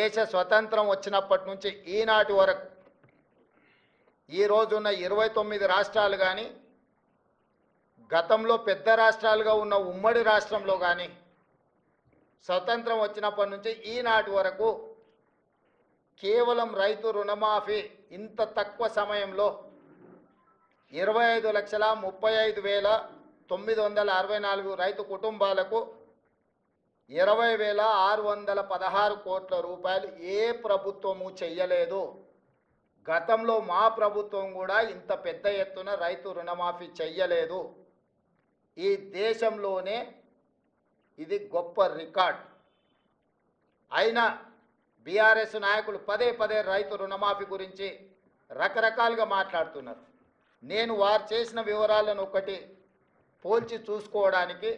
దేశ స్వతంత్రం వచ్చినప్పటి నుంచి ఈనాటి వరకు ఈ రోజున్న ఇరవై తొమ్మిది రాష్ట్రాలు కానీ గతంలో పెద్ద రాష్ట్రాలుగా ఉన్న ఉమ్మడి రాష్ట్రంలో కానీ స్వతంత్రం వచ్చినప్పటి నుంచి ఈనాటి వరకు కేవలం రైతు రుణమాఫీ ఇంత తక్కువ సమయంలో ఇరవై ఐదు లక్షల ముప్పై ఐదు వేల తొమ్మిది వందల అరవై నాలుగు రైతు కుటుంబాలకు ఇరవై వేల ఆరు వందల పదహారు కోట్ల రూపాయలు ఏ ప్రభుత్వము చెయ్యలేదు గతంలో మా ప్రభుత్వం కూడా ఇంత పెద్ద ఎత్తున రైతు రుణమాఫీ చెయ్యలేదు ఈ దేశంలోనే ఇది గొప్ప రికార్డ్ అయినా బీఆర్ఎస్ నాయకులు పదే పదే రైతు రుణమాఫీ గురించి రకరకాలుగా మాట్లాడుతున్నారు నేను వారు చేసిన వివరాలను ఒకటి పోల్చి చూసుకోవడానికి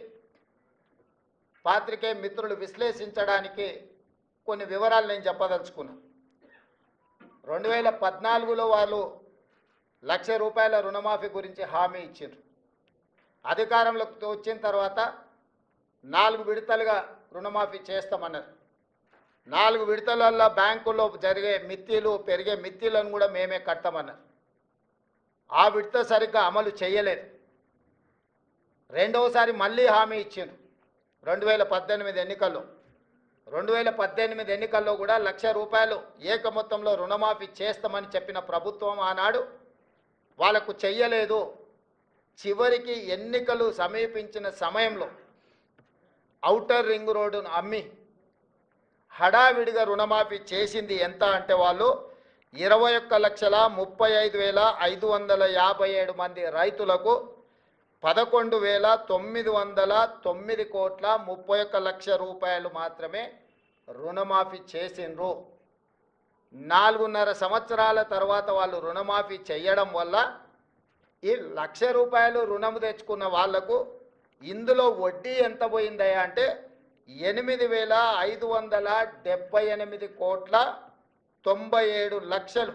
పాత్రికే మిత్రులు విశ్లేషించడానికి కొన్ని వివరాలు నేను చెప్పదలుచుకున్నాను రెండు వేల పద్నాలుగులో వాళ్ళు లక్ష రూపాయల రుణమాఫీ గురించి హామీ ఇచ్చారు అధికారంలోకి వచ్చిన తర్వాత నాలుగు విడతలుగా రుణమాఫీ చేస్తామన్నారు నాలుగు విడతలల్లో బ్యాంకుల్లో జరిగే మిత్తిలు పెరిగే మిత్తిలను కూడా మేమే కడతామన్నారు ఆ విడత సరిగ్గా అమలు చేయలేదు రెండవసారి మళ్ళీ హామీ ఇచ్చిండ్రు రెండు వేల పద్దెనిమిది ఎన్నికల్లో రెండు వేల పద్దెనిమిది ఎన్నికల్లో కూడా లక్ష రూపాయలు ఏక మొత్తంలో రుణమాఫీ చేస్తామని చెప్పిన ప్రభుత్వం ఆనాడు వాళ్లకు చెయ్యలేదు చివరికి ఎన్నికలు సమీపించిన సమయంలో ఔటర్ రింగ్ రోడ్డును అమ్మి హడావిడిగా రుణమాఫీ చేసింది ఎంత అంటే వాళ్ళు ఇరవై ఒక్క లక్షల ముప్పై ఐదు వేల ఐదు వందల యాభై ఏడు మంది రైతులకు పదకొండు వేల తొమ్మిది వందల తొమ్మిది కోట్ల ముప్పై ఒక్క లక్ష రూపాయలు మాత్రమే రుణమాఫీ చేసిండ్రు నాలుగున్నర సంవత్సరాల తర్వాత వాళ్ళు రుణమాఫీ చేయడం వల్ల ఈ లక్ష రూపాయలు రుణం తెచ్చుకున్న వాళ్లకు ఇందులో వడ్డీ ఎంత పోయిందయ్యా అంటే ఎనిమిది వేల ఐదు వందల డెబ్బై ఎనిమిది కోట్ల తొంభై ఏడు లక్షలు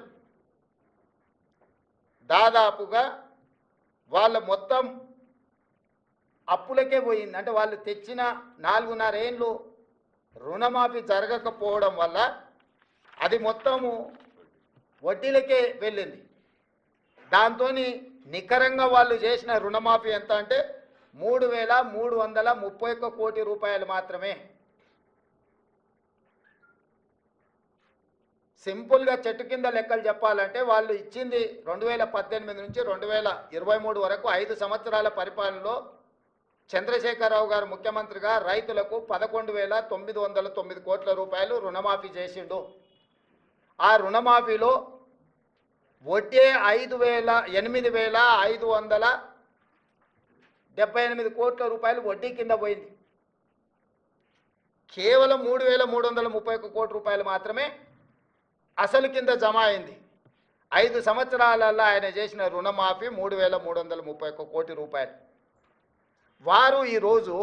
దాదాపుగా వాళ్ళ మొత్తం అప్పులకే పోయింది అంటే వాళ్ళు తెచ్చిన నాలుగున్నర ఏళ్ళు రుణమాఫీ జరగకపోవడం వల్ల అది మొత్తము వడ్డీలకే వెళ్ళింది దాంతో నికరంగా వాళ్ళు చేసిన రుణమాఫీ ఎంత అంటే మూడు వేల మూడు వందల ముప్పై ఒక్క కోటి రూపాయలు మాత్రమే సింపుల్గా చెట్టు కింద లెక్కలు చెప్పాలంటే వాళ్ళు ఇచ్చింది రెండు వేల పద్దెనిమిది నుంచి రెండు వేల ఇరవై మూడు వరకు ఐదు సంవత్సరాల పరిపాలనలో చంద్రశేఖరరావు గారు ముఖ్యమంత్రిగా రైతులకు పదకొండు వేల తొమ్మిది వందల తొమ్మిది కోట్ల రూపాయలు రుణమాఫీ చేసిండు ఆ రుణమాఫీలో వడ్డీ ఐదు వేల ఎనిమిది వేల ఐదు వందల డెబ్బై ఎనిమిది కోట్ల రూపాయలు వడ్డీ కింద పోయింది కేవలం మూడు వేల మూడు వందల ముప్పై ఒక్క కోటి రూపాయలు మాత్రమే అసలు కింద జమ అయింది ఐదు సంవత్సరాలలో ఆయన చేసిన రుణమాఫీ మూడు వేల మూడు వందల ముప్పై ఒక్క కోటి రూపాయలు వారు ఈరోజు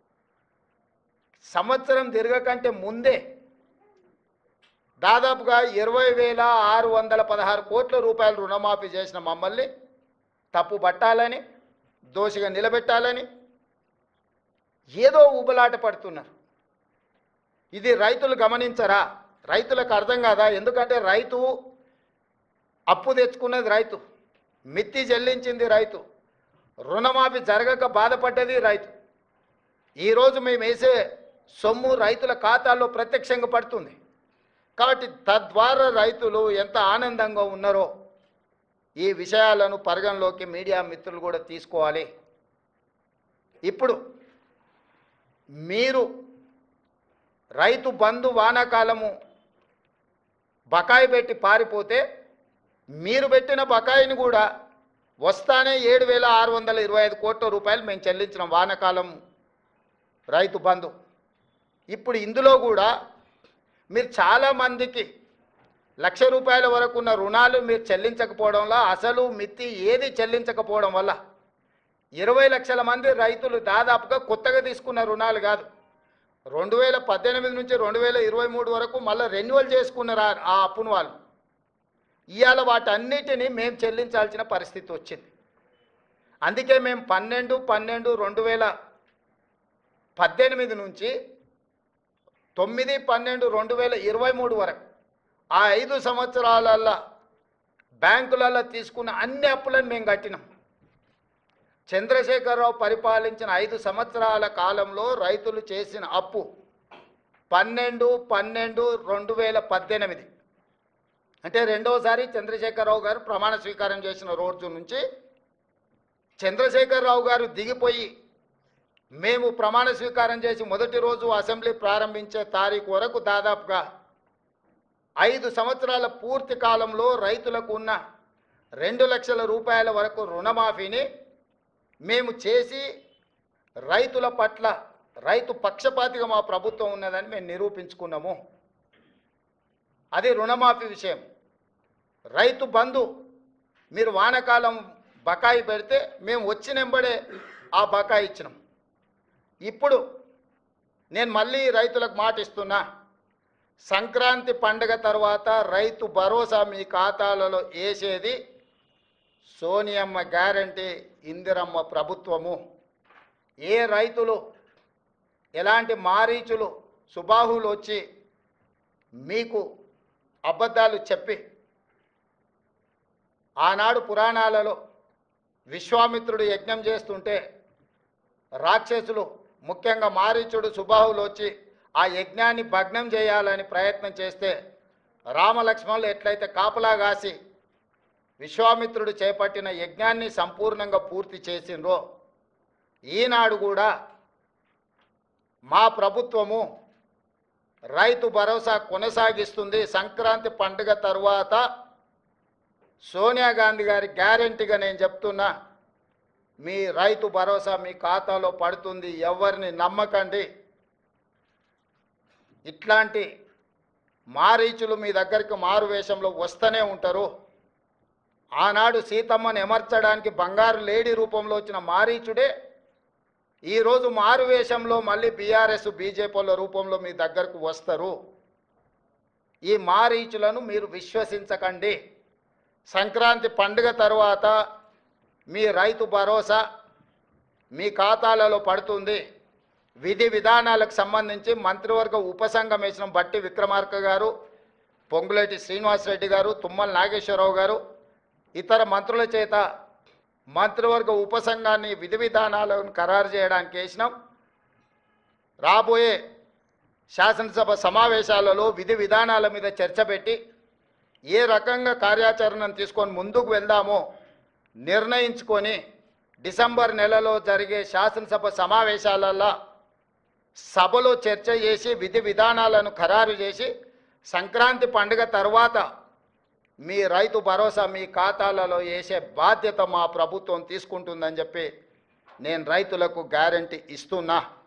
సంవత్సరం తిరగకంటే ముందే దాదాపుగా ఇరవై వేల ఆరు వందల పదహారు కోట్ల రూపాయలు రుణమాఫీ చేసిన మమ్మల్ని తప్పు పట్టాలని దోషిగా నిలబెట్టాలని ఏదో ఊబలాట పడుతున్నారు ఇది రైతులు గమనించరా రైతులకు అర్థం కాదా ఎందుకంటే రైతు అప్పు తెచ్చుకున్నది రైతు మిత్తి చెల్లించింది రైతు రుణమాఫీ జరగక బాధపడ్డది రైతు ఈరోజు మేము వేసే సొమ్ము రైతుల ఖాతాల్లో ప్రత్యక్షంగా పడుతుంది కాబట్టి తద్వారా రైతులు ఎంత ఆనందంగా ఉన్నారో ఈ విషయాలను పరిగణలోకి మీడియా మిత్రులు కూడా తీసుకోవాలి ఇప్పుడు మీరు రైతు బంధు వానాకాలము బకాయి పెట్టి పారిపోతే మీరు పెట్టిన బకాయిని కూడా వస్తానే ఏడు వేల ఆరు వందల ఇరవై ఐదు కోట్ల రూపాయలు మేము చెల్లించిన వానాకాలం రైతు బంధు ఇప్పుడు ఇందులో కూడా మీరు చాలామందికి లక్ష రూపాయల వరకు ఉన్న రుణాలు మీరు చెల్లించకపోవడం వల్ల అసలు మిత్తి ఏది చెల్లించకపోవడం వల్ల ఇరవై లక్షల మంది రైతులు దాదాపుగా కొత్తగా తీసుకున్న రుణాలు కాదు రెండు వేల పద్దెనిమిది నుంచి రెండు వేల ఇరవై మూడు వరకు మళ్ళీ రెన్యువల్ చేసుకున్నారు ఆ- ఆ అప్పును వాళ్ళు ఇవాళ వాటన్నిటిని మేము చెల్లించాల్సిన పరిస్థితి వచ్చింది అందుకే మేము పన్నెండు పన్నెండు రెండు వేల పద్దెనిమిది నుంచి తొమ్మిది పన్నెండు రెండు వేల ఇరవై మూడు వరకు ఆ ఐదు సంవత్సరాలల్లో బ్యాంకులలో తీసుకున్న అన్ని అప్పులను మేము కట్టినాం చంద్రశేఖరరావు పరిపాలించిన ఐదు సంవత్సరాల కాలంలో రైతులు చేసిన అప్పు పన్నెండు పన్నెండు రెండు వేల పద్దెనిమిది అంటే రెండోసారి చంద్రశేఖరరావు గారు ప్రమాణ స్వీకారం చేసిన రోజు నుంచి చంద్రశేఖరరావు గారు దిగిపోయి మేము ప్రమాణ స్వీకారం చేసి మొదటి రోజు అసెంబ్లీ ప్రారంభించే తారీఖు వరకు దాదాపుగా ఐదు సంవత్సరాల పూర్తి కాలంలో రైతులకు ఉన్న రెండు లక్షల రూపాయల వరకు రుణమాఫీని మేము చేసి రైతుల పట్ల రైతు పక్షపాతిగా మా ప్రభుత్వం ఉన్నదని మేము నిరూపించుకున్నాము అది రుణమాఫీ విషయం రైతు బంధు మీరు వానకాలం బకాయి పెడితే మేము వచ్చినెంబడే ఆ బకాయి ఇచ్చినాం ఇప్పుడు నేను మళ్ళీ రైతులకు మాట ఇస్తున్నా సంక్రాంతి పండుగ తర్వాత రైతు భరోసా మీ ఖాతాలలో వేసేది సోనియమ్మ గ్యారంటీ ఇందిరమ్మ ప్రభుత్వము ఏ రైతులు ఎలాంటి మారీచులు సుబాహులు వచ్చి మీకు అబద్ధాలు చెప్పి ఆనాడు పురాణాలలో విశ్వామిత్రుడు యజ్ఞం చేస్తుంటే రాక్షసులు ముఖ్యంగా మారీచుడు సుబాహులు వచ్చి ఆ యజ్ఞాన్ని భగ్నం చేయాలని ప్రయత్నం చేస్తే రామలక్ష్మణులు ఎట్లయితే కాపలా కాసి విశ్వామిత్రుడు చేపట్టిన యజ్ఞాన్ని సంపూర్ణంగా పూర్తి చేసిండ్రో ఈనాడు కూడా మా ప్రభుత్వము రైతు భరోసా కొనసాగిస్తుంది సంక్రాంతి పండుగ తరువాత సోనియా గాంధీ గారి గ్యారెంటీగా నేను చెప్తున్నా మీ రైతు భరోసా మీ ఖాతాలో పడుతుంది ఎవరిని నమ్మకండి ఇట్లాంటి మారీచులు మీ దగ్గరికి మారు వేషంలో వస్తూనే ఉంటారు ఆనాడు సీతమ్మను ఎమర్చడానికి బంగారు లేడీ రూపంలో వచ్చిన మారీచుడే ఈరోజు మారు వేషంలో మళ్ళీ బీఆర్ఎస్ బీజేపీల రూపంలో మీ దగ్గరకు వస్తారు ఈ మారీచులను మీరు విశ్వసించకండి సంక్రాంతి పండుగ తర్వాత మీ రైతు భరోసా మీ ఖాతాలలో పడుతుంది విధి విధానాలకు సంబంధించి మంత్రివర్గ ఉపసంఘం వేసిన బట్టి విక్రమార్క గారు పొంగులేటి శ్రీనివాసరెడ్డి గారు తుమ్మల నాగేశ్వరరావు గారు ఇతర మంత్రుల చేత మంత్రివర్గ ఉపసంఘాన్ని విధి విధానాలను ఖరారు చేయడానికి వేసినాం రాబోయే శాసనసభ సమావేశాలలో విధి విధానాల మీద చర్చ పెట్టి ఏ రకంగా కార్యాచరణను తీసుకొని ముందుకు వెళ్దామో నిర్ణయించుకొని డిసెంబర్ నెలలో జరిగే శాసనసభ సమావేశాలలో సభలో చర్చ చేసి విధి విధానాలను ఖరారు చేసి సంక్రాంతి పండుగ తర్వాత మీ రైతు భరోసా మీ ఖాతాలలో వేసే బాధ్యత మా ప్రభుత్వం తీసుకుంటుందని చెప్పి నేను రైతులకు గ్యారంటీ ఇస్తున్నా